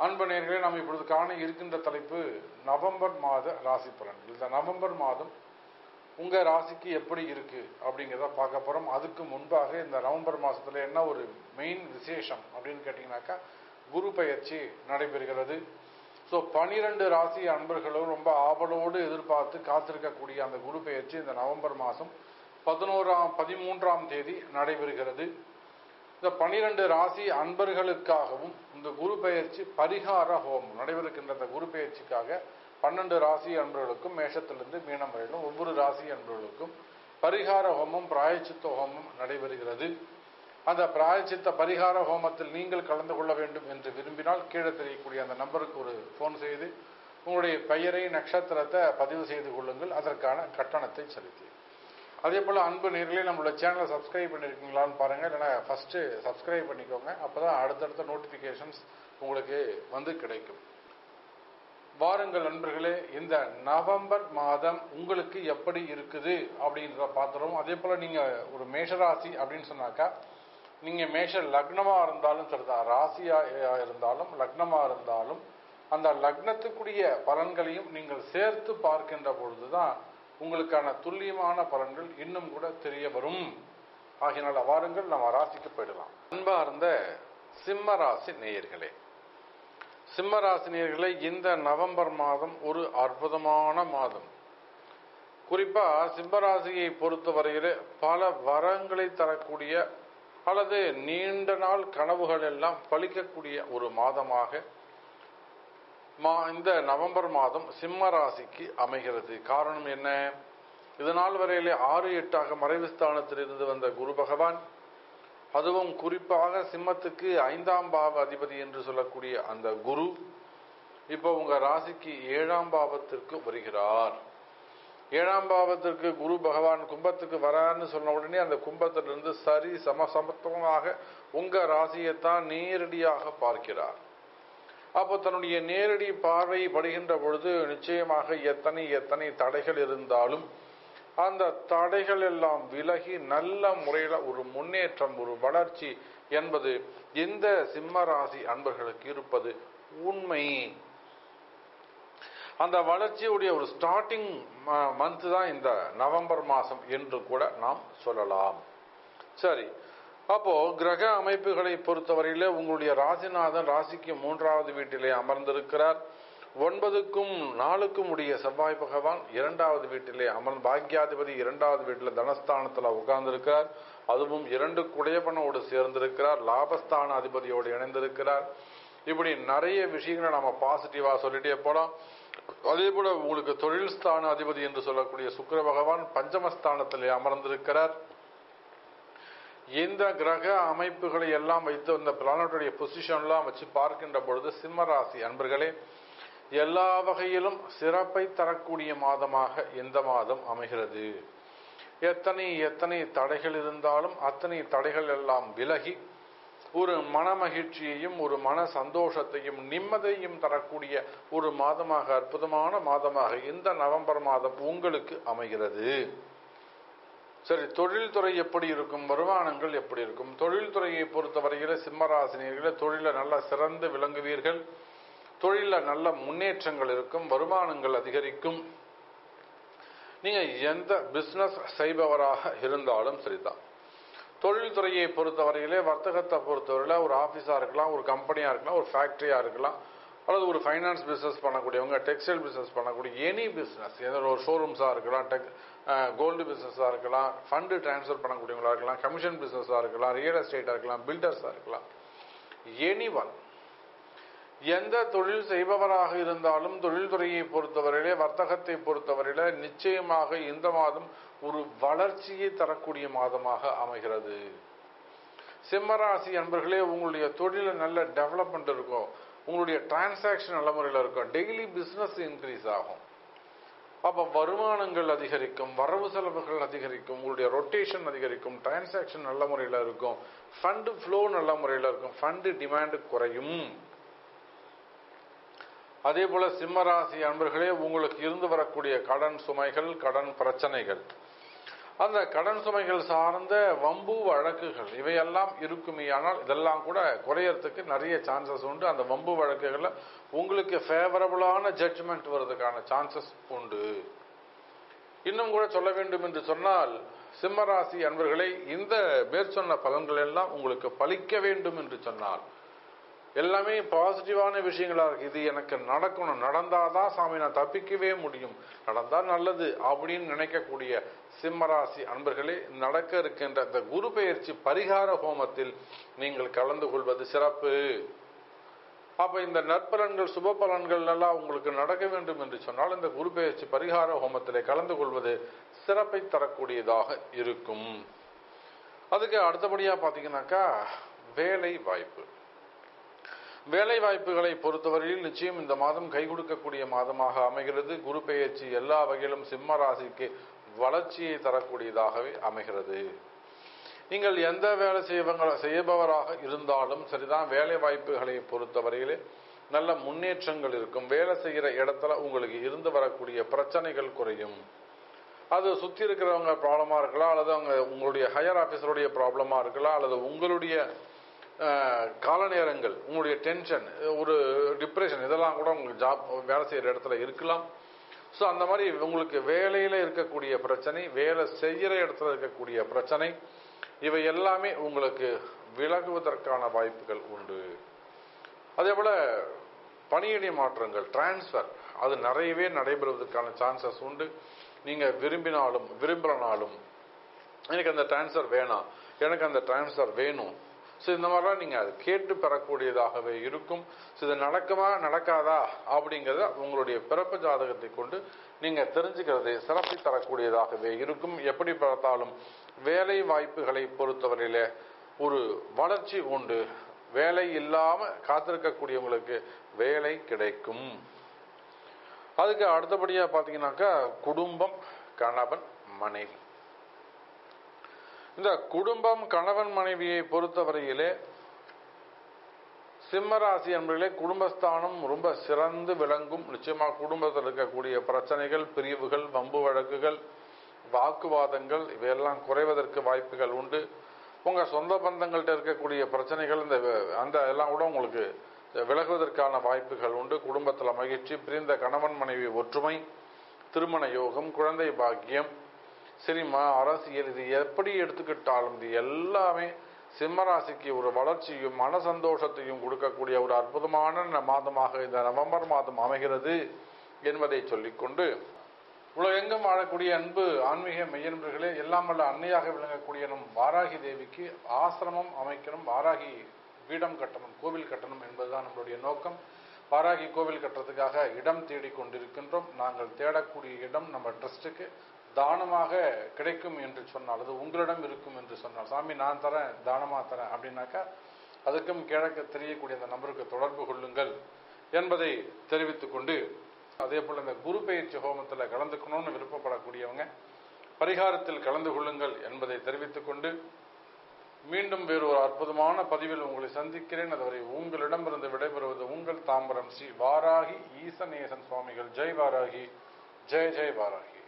அன்பு நேர்களே நாம் இப்பொழுது காண இருக்கின்ற தலைப்பு நவம்பர் மாத ராசி பலன்கள் இந்த நவம்பர் மாதம் உங்க ராசிக்கு எப்படி இருக்கு அப்படிங்கிறத பார்க்க போறோம் அதுக்கு முன்பாக இந்த நவம்பர் மாசத்துல என்ன ஒரு மெயின் விசேஷம் அப்படின்னு கேட்டீங்கன்னாக்கா குரு பயிற்சி நடைபெறுகிறது ஸோ பனிரெண்டு ராசி அன்பர்களும் ரொம்ப ஆவலோடு எதிர்பார்த்து காத்திருக்கக்கூடிய அந்த குரு பயிற்சி இந்த நவம்பர் மாதம் பதினோராம் பதிமூன்றாம் தேதி நடைபெறுகிறது இந்த பனிரெண்டு ராசி அன்பர்களுக்காகவும் இந்த குரு பெயர்ச்சி பரிகார ஹோமம் நடைபெறுகின்ற இந்த குரு பெயர்ச்சிக்காக பன்னெண்டு ராசி அன்பர்களுக்கும் மேஷத்திலிருந்து மீனம் வரையிலும் ஒவ்வொரு ராசி அன்பர்களுக்கும் பரிகார ஹோமம் பிராயச்சித்த ஹோமம் நடைபெறுகிறது அந்த பிராயச்சித்த பரிகார ஹோமத்தில் நீங்கள் கலந்து கொள்ள வேண்டும் என்று விரும்பினால் கீழே தெரியக்கூடிய அந்த நம்பருக்கு ஒரு ஃபோன் செய்து உங்களுடைய பெயரை நட்சத்திரத்தை பதிவு செய்து கொள்ளுங்கள் அதற்கான கட்டணத்தை செலுத்தி அதே போல் அன்பு நேர்களே நம்மளோட சேனலை சப்ஸ்கிரைப் பண்ணியிருக்கீங்களான்னு பாருங்கள் இல்லைனா ஃபஸ்ட்டு சப்ஸ்கிரைப் பண்ணிக்கோங்க அப்போ தான் அடுத்தடுத்த நோட்டிஃபிகேஷன்ஸ் உங்களுக்கு வந்து கிடைக்கும் வாருங்கள் நண்பர்களே இந்த நவம்பர் மாதம் உங்களுக்கு எப்படி இருக்குது அப்படின்றத பார்த்துருவோம் அதே போல் நீங்கள் ஒரு மேஷராசி அப்படின்னு சொன்னாக்கா நீங்கள் மேஷ லக்னமாக இருந்தாலும் சரிதான் ராசியாக இருந்தாலும் லக்னமாக இருந்தாலும் அந்த லக்னத்துக்குரிய பலன்களையும் நீங்கள் சேர்த்து பார்க்கின்ற பொழுது தான் உங்களுக்கான துல்லியமான பலன்கள் இன்னும் கூட தெரிய வரும் ஆகினால வாருங்கள் நம்ம ராசிக்கு போயிடலாம் அன்பா இருந்த சிம்ம ராசி நேயர்களே சிம்ம ராசி நேயர்களே இந்த நவம்பர் மாதம் ஒரு அற்புதமான மாதம் குறிப்பா சிம்மராசியை பொறுத்தவரையிலே பல வரங்களை தரக்கூடிய அல்லது நீண்ட நாள் கனவுகள் எல்லாம் பலிக்கக்கூடிய ஒரு மாதமாக மா இந்த நவம்பர் மாதம் சிம்ம ராசிக்கு அமைகிறது காரணம் என்ன இதனால் வரையிலே ஆறு எட்டாக மறைவு ஸ்தானத்தில் இருந்து வந்த குரு பகவான் அதுவும் குறிப்பாக சிம்மத்துக்கு ஐந்தாம் பாவ அதிபதி என்று சொல்லக்கூடிய அந்த குரு இப்போ உங்க ராசிக்கு ஏழாம் பாவத்திற்கு வருகிறார் ஏழாம் பாவத்திற்கு குரு பகவான் கும்பத்துக்கு வரான்னு சொன்ன உடனே அந்த கும்பத்திலிருந்து சரி சம சமத்துவமாக உங்க ராசியைத்தான் நேரடியாக பார்க்கிறார் அப்போ தன்னுடைய நேரடி பார்வை படுகின்ற பொழுது நிச்சயமாக எத்தனை எத்தனை தடைகள் இருந்தாலும் அந்த தடைகள் எல்லாம் விலகி நல்ல முறையில் ஒரு முன்னேற்றம் ஒரு வளர்ச்சி என்பது இந்த சிம்ம ராசி அன்பர்களுக்கு இருப்பது உண்மை அந்த வளர்ச்சியுடைய ஒரு ஸ்டார்டிங் மந்த் தான் இந்த நவம்பர் மாதம் என்று கூட நாம் சொல்லலாம் சரி அப்போ கிரக அமைப்புகளை பொறுத்தவரையிலே உங்களுடைய ராசிநாதன் ராசிக்கு மூன்றாவது வீட்டிலே அமர்ந்திருக்கிறார் ஒன்பதுக்கும் நாலுக்கும் உடைய செவ்வாய் பகவான் இரண்டாவது வீட்டிலே அமர்ந்து பாக்யாதிபதி இரண்டாவது வீட்டில் தனஸ்தானத்தில் உட்கார்ந்திருக்கிறார் அதுவும் இரண்டு குடையப்பனோடு சேர்ந்திருக்கிறார் லாபஸ்தான அதிபதியோடு இணைந்திருக்கிறார் இப்படி நிறைய விஷயங்களை நம்ம பாசிட்டிவா சொல்லிட்டே போலாம் அதே போல உங்களுக்கு தொழில் ஸ்தான அதிபதி என்று சொல்லக்கூடிய சுக்கர பகவான் பஞ்சமஸ்தானத்திலே அமர்ந்திருக்கிறார் இந்த கிரக அமைப்புகளை எல்லாம் வைத்து இந்த பிளானட்டுடைய பொசிஷன்லாம் வச்சு பார்க்கின்ற பொழுது சிம்ம ராசி அன்பர்களே எல்லா வகையிலும் சிறப்பை தரக்கூடிய மாதமாக இந்த மாதம் அமைகிறது எத்தனை எத்தனை தடைகள் இருந்தாலும் அத்தனை தடைகள் எல்லாம் விலகி ஒரு மன மகிழ்ச்சியையும் ஒரு மன சந்தோஷத்தையும் நிம்மதியையும் தரக்கூடிய ஒரு மாதமாக அற்புதமான மாதமாக இந்த நவம்பர் மாதம் உங்களுக்கு அமைகிறது சரி தொழில்துறை எப்படி இருக்கும் வருமானங்கள் எப்படி இருக்கும் தொழில்துறையை பொறுத்தவரையில சிம்மராசினியர்களே தொழில நல்லா சிறந்து விளங்குவீர்கள் தொழில நல்ல முன்னேற்றங்கள் இருக்கும் வருமானங்கள் அதிகரிக்கும் நீங்க எந்த பிசினஸ் செய்பவராக இருந்தாலும் சரிதான் தொழில்துறையை பொறுத்தவரையிலே வர்த்தகத்தை பொறுத்தவரையில ஒரு ஆஃபீஸாக இருக்கலாம் ஒரு கம்பெனியாக இருக்கலாம் ஒரு ஃபேக்ட்ரியாக இருக்கலாம் அல்லது ஒரு ஃபைனான்ஸ் பிஸ்னஸ் பண்ணக்கூடியவங்க டெக்ஸ்டைல் பிஸ்னஸ் பண்ணக்கூடிய எனி பிஸ்னஸ் ஏதோ ஒரு ஷோரூம்ஸாக இருக்கலாம் டெக் கோல்டு பிஸ்னஸாக இருக்கலாம் ஃபண்டு டிரான்ஸ்ஃபர் பண்ணக்கூடியவங்களா இருக்கலாம் கமிஷன் பிஸ்னஸாக இருக்கலாம் ரியல் எஸ்டேட்டாக இருக்கலாம் பில்டர்ஸாக இருக்கலாம் எனி ஒன் எந்த தொழில் செய்பவராக இருந்தாலும் தொழில்துறையை பொறுத்தவரையிலே வர்த்தகத்தை பொறுத்தவரையில நிச்சயமாக இந்த மாதம் ஒரு வளர்ச்சியை தரக்கூடிய மாதமாக அமைகிறது சிம்மராசி அன்பர்களே உங்களுடைய தொழில நல்ல டெவலப்மெண்ட் இருக்கும் உங்களுடைய டிரான்சாக்ஷன் நல்ல முறையில் இருக்கும் டெய்லி பிஸ்னஸ் இன்க்ரீஸ் ஆகும் அப்போ வருமானங்கள் அதிகரிக்கும் வரவு செலவுகள் அதிகரிக்கும் உங்களுடைய ரொட்டேஷன் அதிகரிக்கும் டிரான்சாக்ஷன் நல்ல முறையில் இருக்கும் ஃபண்டு ஃப்ளோ நல்ல முறையில் இருக்கும் ஃபண்டு டிமாண்டு குறையும் அதே போல சிம்மராசி அன்பர்களே உங்களுக்கு இருந்து வரக்கூடிய கடன் சுமைகள் கடன் பிரச்சனைகள் அந்த கடன் சுமைகள் சார்ந்த வம்பு வழக்குகள் இவையெல்லாம் இருக்குமே ஆனால் இதெல்லாம் கூட குறையறதுக்கு நிறைய சான்சஸ் உண்டு அந்த வம்பு வழக்குகள்ல உங்களுக்கு ஃபேவரபுளான ஜட்ஜ்மெண்ட் வர்றதுக்கான சான்சஸ் உண்டு இன்னும் கூட சொல்ல வேண்டும் என்று சொன்னால் சிம்மராசி அன்பர்களை இந்த மேற்சொன்ன பலன்கள் எல்லாம் உங்களுக்கு பலிக்க வேண்டும் என்று சொன்னால் எல்லாமே பாசிட்டிவான விஷயங்களா இருக்கு இது எனக்கு நடக்கணும் நடந்தாதான் சாமி நான் தப்பிக்கவே முடியும் நடந்தா நல்லது அப்படின்னு நினைக்கக்கூடிய சிம்மராசி அன்பர்களே நடக்க இருக்கின்ற இந்த குரு பெயர்ச்சி பரிகார ஹோமத்தில் நீங்கள் கலந்து கொள்வது சிறப்பு அப்ப இந்த நற்பலன்கள் சுப பலன்கள் எல்லாம் உங்களுக்கு நடக்க வேண்டும் என்று சொன்னால் இந்த குரு பெயர்ச்சி பரிகார ஹோமத்திலே கலந்து கொள்வது சிறப்பை தரக்கூடியதாக இருக்கும் அதுக்கு அடுத்தபடியா பாத்தீங்கன்னாக்கா வேலை வாய்ப்பு வேலை வாய்ப்புகளை பொறுத்தவரையில் நிச்சயம் இந்த மாதம் கை கொடுக்கக்கூடிய மாதமாக அமைகிறது குரு பெயர்ச்சி எல்லா வகையிலும் சிம்ம ராசிக்கு வளர்ச்சியை தரக்கூடியதாகவே அமைகிறது நீங்கள் எந்த வேலை செய்வங்க செய்பவராக இருந்தாலும் சரிதான் வேலை வாய்ப்புகளை பொறுத்தவரையிலே நல்ல முன்னேற்றங்கள் இருக்கும் வேலை செய்கிற இடத்துல உங்களுக்கு இருந்து வரக்கூடிய பிரச்சனைகள் குறையும் அது சுற்றி இருக்கிறவங்க ப்ராப்ளமாக இருக்கலாம் அல்லது அவங்க உங்களுடைய ஹையர் ஆஃபீஸருடைய ப்ராப்ளமாக இருக்கலாம் அல்லது உங்களுடைய கால நேரங்கள் உங்களுடைய டென்ஷன் ஒரு டிப்ரெஷன் இதெல்லாம் கூட உங்களுக்கு ஜாப் வேலை செய்கிற இடத்துல இருக்கலாம் ஸோ அந்த மாதிரி உங்களுக்கு வேலையில் இருக்கக்கூடிய பிரச்சனை வேலை செய்கிற இடத்துல இருக்கக்கூடிய பிரச்சனை இவை எல்லாமே உங்களுக்கு விலகுவதற்கான வாய்ப்புகள் உண்டு அதே போல பணியிடை மாற்றங்கள் டிரான்ஸ்ஃபர் அது நிறையவே நடைபெறுவதற்கான சான்சஸ் உண்டு நீங்க விரும்பினாலும் விரும்பலனாலும் எனக்கு அந்த டிரான்ஸ்ஃபர் வேணாம் எனக்கு அந்த டிரான்ஸ்ஃபர் வேணும் ஸோ இந்த மாதிரிலாம் நீங்கள் அது கேட்டு பெறக்கூடியதாகவே இருக்கும் ஸோ இது நடக்குமா நடக்காதா அப்படிங்கிறத உங்களுடைய பிறப்பு ஜாதகத்தை கொண்டு நீங்கள் தெரிஞ்சுக்கிறது சிறப்பை தரக்கூடியதாகவே இருக்கும் எப்படி பார்த்தாலும் வேலை வாய்ப்புகளை பொறுத்தவரையில ஒரு வளர்ச்சி உண்டு வேலை இல்லாம காத்திருக்கக்கூடியவங்களுக்கு வேலை கிடைக்கும் அதுக்கு அடுத்தபடியா பாத்தீங்கன்னாக்கா குடும்பம் கணவன் மனைவி இந்த குடும்பம் கணவன் மனைவியை பொறுத்தவரையிலே சிம்மராசி என்பதிலே குடும்பஸ்தானம் ரொம்ப சிறந்து விளங்கும் நிச்சயமா குடும்பத்தில் இருக்கக்கூடிய பிரச்சனைகள் பிரிவுகள் வம்பு வழக்குகள் வாக்குவாதங்கள் இவையெல்லாம் குறைவதற்கு வாய்ப்புகள் உண்டு உங்க சொந்த பந்தங்கள்கிட்ட இருக்கக்கூடிய பிரச்சனைகள் இந்த அந்த எல்லாம் கூட உங்களுக்கு விலகுவதற்கான வாய்ப்புகள் உண்டு குடும்பத்தில் மகிழ்ச்சி பிரிந்த கணவன் மனைவி ஒற்றுமை திருமண யோகம் குழந்தை பாக்கியம் சினிமா அரசியல் இது எப்படி எடுத்துக்கிட்டாலும் இது எல்லாமே சிம்மராசிக்கு ஒரு வளர்ச்சியும் மன சந்தோஷத்தையும் கொடுக்கக்கூடிய ஒரு அற்புதமான மாதமாக இந்த நவம்பர் மாதம் அமைகிறது என்பதை சொல்லிக்கொண்டு உலகெங்கும் வாழக்கூடிய அன்பு ஆன்மீக மெய்யன்பர்களே எல்லாம் வல்ல அன்னையாக விளங்கக்கூடிய நம் வாராகி தேவிக்கு ஆசிரமம் அமைக்கணும் வாராகி பீடம் கட்டணும் கோவில் கட்டணும் என்பதுதான் நம்மளுடைய நோக்கம் வாராகி கோவில் கட்டுறதுக்காக இடம் தேடிக் கொண்டிருக்கின்றோம் நாங்கள் தேடக்கூடிய இடம் நம்ம ட்ரஸ்ட்டுக்கு தானமாக கிடைக்கும் என்று சொன்னால் அது உங்களிடம் இருக்கும் என்று சொன்னால் சாமி நான் தரேன் தானமா தரேன் அப்படின்னாக்கா அதுக்கும் கிழக்கு தெரியக்கூடிய அந்த நபருக்கு தொடர்பு கொள்ளுங்கள் என்பதை தெரிவித்துக் கொண்டு அதே போல இந்த குரு பயிற்சி ஹோமத்தில் கலந்துக்கணும்னு விருப்பப்படக்கூடியவங்க பரிகாரத்தில் கலந்து கொள்ளுங்கள் என்பதை தெரிவித்துக் கொண்டு மீண்டும் வேறு ஒரு அற்புதமான பதிவில் உங்களை சந்திக்கிறேன் அதுவரை உங்களிடமிருந்து விடைபெறுவது உங்கள் தாம்பரம் ஸ்ரீ வாராகி ஈசநேசன் சுவாமிகள் ஜெய் வாராகி ஜெய் ஜெய் வாராகி